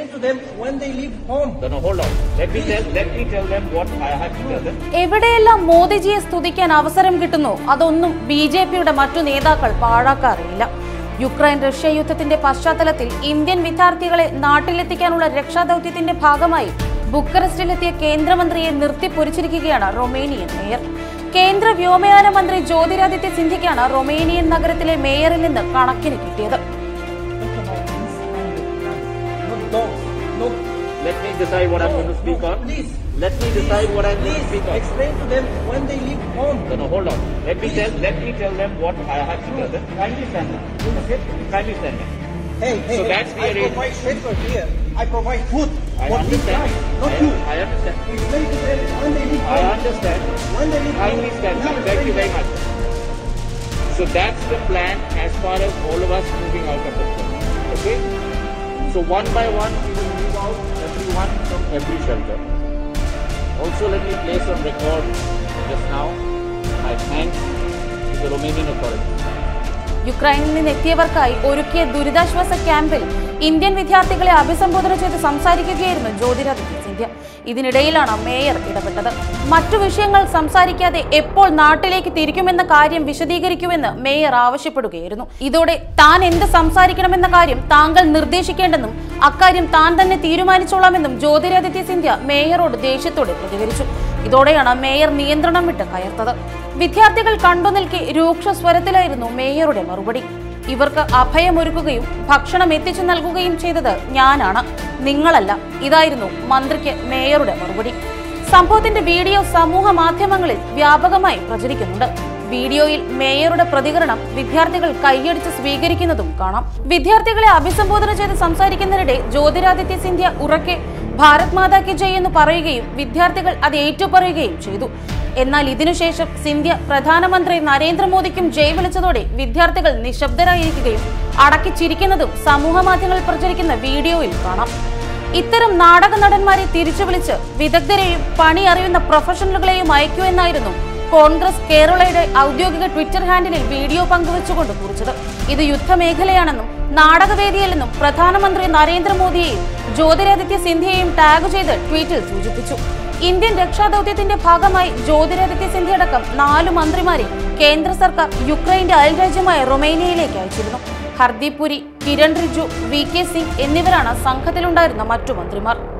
to them when they leave home. No, no, hold on. Let me tell, let me tell them what I have to tell them. എവിടെയെല്ലാം മോദിജിയെ സ്തുതിക്കാൻ അവസരം കിട്ടുന്നു അതൊന്നും B J പിയുടെ മറ്റു നേതാക്കൾ പാഴാക്കാറില്ല Ukraine Russia യുദ്ധത്തിന്റെ പശ്ചാത്തലത്തിൽ ഇന്ത്യൻ വിദ്യാർത്ഥികളെ നാട്ടിലെത്തിക്കാനുള്ള രക്ഷാദൌത്യത്തിന്റെ ഭാഗമായി ബുക്കറസ്റ്റിലെത്തിയ കേന്ദ്രമന്ത്രിയെ നിർത്തിപ്പൊരിച്ചിരിക്കുകയാണ് റൊമേനിയൻ മേയർ കേന്ദ്ര വ്യോമയാന മന്ത്രി ജ്യോതിരാദിത്യ സിന്ധ്യയ്ക്കാണ് റൊമേനിയൻ നഗരത്തിലെ മേയറിൽ നിന്ന് കണക്കിന് കിട്ടിയത് Not dogs. No. Let me decide what I'm going to speak on. Please. Let me decide what I'm going to Please speak on. explain to them when they leave home. No, no, hold on. Let me tell, let me tell them what I have to tell them. Kindly stand up. Okay? Kindly stand up. Hey, hey, So hey, that's the I arrangement. provide shelter here. I provide food I for these understand. guys, not I, you. I understand. Explain to them when they leave I home. understand. When they leave Kindly home. stand Now up. Thank you explain very to much. So that's the plan as far as all of us moving out of the place. Okay? So one by one we will move out everyone from every shelter. Also let me place on record just now my thanks to the Romanian authorities. യുക്രൈനിൽ നിന്ന് എത്തിയവർക്കായി ഒരുക്കിയ ദുരിതാശ്വാസ ക്യാമ്പിൽ Indian വിദ്യാർത്ഥികളെ അഭിസംബോധന ചെയ്ത് സംസാരിക്കുകയായിരുന്നു ജ്യോതിരാദിത്യ സിന്ധ്യ ഇതിനിടയിലാണ് മേയർ ഇടപെട്ടത് മറ്റു വിഷയങ്ങൾ സംസാരിക്കാതെ എപ്പോൾ നാട്ടിലേക്ക് തിരിക്കുമെന്ന കാര്യം വിശദീകരിക്കുമെന്ന് മേയർ ആവശ്യപ്പെടുകയായിരുന്നു ഇതോടെ താൻ എന്ത് സംസാരിക്കണമെന്ന കാര്യം താങ്കൾ നിർദ്ദേശിക്കേണ്ടെന്നും അക്കാര്യം താൻ തന്നെ തീരുമാനിച്ചോളാമെന്നും ജ്യോതിരാദിത്യ സിന്ധ്യ മേയറോട് ദേഷ്യത്തോടെ പ്രതികരിച്ചു ഇതോടെയാണ് മേയർ നിയന്ത്രണം വിട്ട് കയർത്തത് വിദ്യാർത്ഥികൾ കണ്ടു നിൽക്കെ രൂക്ഷ സ്വരത്തിലായിരുന്നു മേയറുടെ മറുപടി ഇവർക്ക് അഭയമൊരുക്കുകയും ഭക്ഷണം എത്തിച്ചു നൽകുകയും ചെയ്തത് ഞാനാണ് നിങ്ങളല്ല ഇതായിരുന്നു മന്ത്രിക്ക് മേയറുടെ മറുപടി സംഭവത്തിന്റെ വീഡിയോ സമൂഹ മാധ്യമങ്ങളിൽ വ്യാപകമായി പ്രചരിക്കുന്നുണ്ട് വീഡിയോയിൽ മേയറുടെ പ്രതികരണം വിദ്യാർത്ഥികൾ കൈയടിച്ച് സ്വീകരിക്കുന്നതും കാണാം വിദ്യാർത്ഥികളെ അഭിസംബോധന ചെയ്ത് സംസാരിക്കുന്നതിനിടെ ജ്യോതിരാദിത്യ സിന്ധ്യ ഉറക്കെ ഭാരത് മാതാ കി ജയ് എന്ന് പറയുകയും വിദ്യാർത്ഥികൾ അത് ഏറ്റുപറയുകയും ചെയ്തു എന്നാൽ ഇതിനുശേഷം സിന്ധ്യ പ്രധാനമന്ത്രി നരേന്ദ്രമോദിക്കും ജയ് വിളിച്ചതോടെ വിദ്യാർത്ഥികൾ നിശബ്ദരായിരിക്കുകയും അടക്കി ചിരിക്കുന്നതും സമൂഹ മാധ്യമങ്ങളിൽ പ്രചരിക്കുന്ന വീഡിയോയിൽ കാണാം ഇത്തരം നാടക നടന്മാരെ തിരിച്ചു വിളിച്ച് വിദഗ്ധരെയും പണി അറിയുന്ന പ്രൊഫഷണലുകളെയും അയക്കൂ എന്നായിരുന്നു കോൺഗ്രസ് കേരളയുടെ ഔദ്യോഗിക ട്വിറ്റർ ഹാൻഡിലിൽ വീഡിയോ പങ്കുവച്ചുകൊണ്ട് കുറിച്ചത് ഇത് യുദ്ധമേഖലയാണെന്നും നാടകവേദിയല്ലെന്നും പ്രധാനമന്ത്രി നരേന്ദ്രമോദിയെയും ജ്യോതിരാദിത്യ സിന്ധ്യയെയും ടാഗ് ചെയ്ത് ട്വീറ്റിൽ സൂചിപ്പിച്ചു ഇന്ത്യൻ രക്ഷാദൌത്യത്തിന്റെ ഭാഗമായി ജ്യോതിരാദിത്യ സിന്ധ്യ അടക്കം നാല് മന്ത്രിമാരെ കേന്ദ്ര സർക്കാർ യുക്രൈന്റെ അയൽരാജ്യമായ റൊമേനിയയിലേക്ക് അയച്ചിരുന്നു ഹർദീപ് പുരി കിരൺ റിജു വി കെ സിംഗ് എന്നിവരാണ് സംഘത്തിലുണ്ടായിരുന്ന മറ്റു മന്ത്രിമാർ